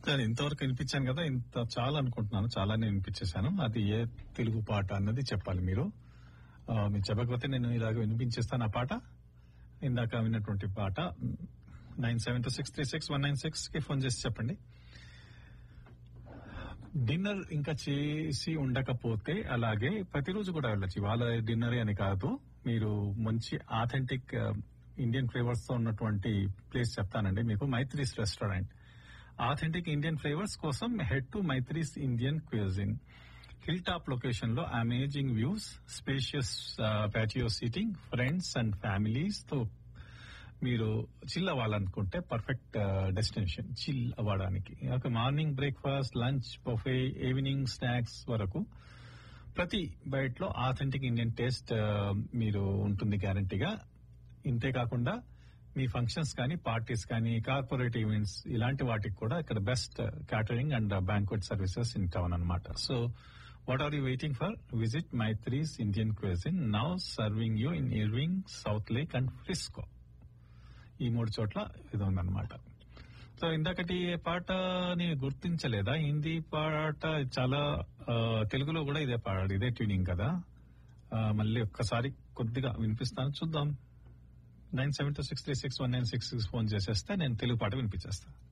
నేను ఇంతవరకు వినిపించాను కదా ఇంత చాలా అనుకుంటున్నాను చాలానే వినిపించేశాను అది ఏ తెలుగు పాట అన్నది చెప్పాలి మీరు ఆ, మీరు చెప్పకపోతే నేను ఇలాగ వినిపించేస్తాను ఆ పాట ఇందాక విన్నటువంటి పాట nine seven two six three six one nine six కి ఫోన్ చేసి చెప్పండి డిన్నర్ ఇంకా చేసి ఉండకపోతే అలాగే ప్రతిరోజు కూడా వెళ్ళొచ్చు ఇవాళ డిన్నర్ అని కాదు మీరు మంచి ఆథెంటిక్ ఇండియన్ ఫ్లేవర్స్ తో ఉన్నటువంటి ప్లేస్ చెప్తానండి మీకు Maithri's restaurant authentic Indian flavours కోసం head to Maithri's Indian cuisine hill top location లో amazing views spacious patio seating friends and families తో మీరు చిల్ అవ్వాలనుకుంటే పర్ఫెక్ట్ డెస్టినేషన్ చిల్ అవ్వడానికి ఒక morning breakfast lunch buffet evening snacks వరకు ప్రతి బైట్ లో ఆథెంటిక్ ఇండియన్ టేస్ట్ మీరు ఉంటుంది గ్యారంటీగా ఇంతే కాకుండా మీ ఫంక్షన్స్ కానీ పార్టీస్ కానీ కార్పొరేట్ ఈవెంట్స్ ఇలాంటి వాటికి కూడా ఇక్కడ best catering and banquet services in town అనమాట so what are you waiting for visit Maithri's Indian cuisine now serving you in Irving Southlake and Frisco ఈ మూడు చోట్ల ఇది ఉందన్నమాట సో ఇందాకటి పాటని గుర్తించలేదా హిందీ పాట చాలా ఆ, తెలుగులో కూడా ఇదే పాడాడు ఇదే ట్యూనింగ్ కదా ఆ, మళ్ళీ ఒక్కసారి కొద్దిగా వినిపిస్తాను చూద్దాం nine seven two six three six one nine six six phone చేసేస్తే నేను తెలుగు పాట వినిపించేస్తాను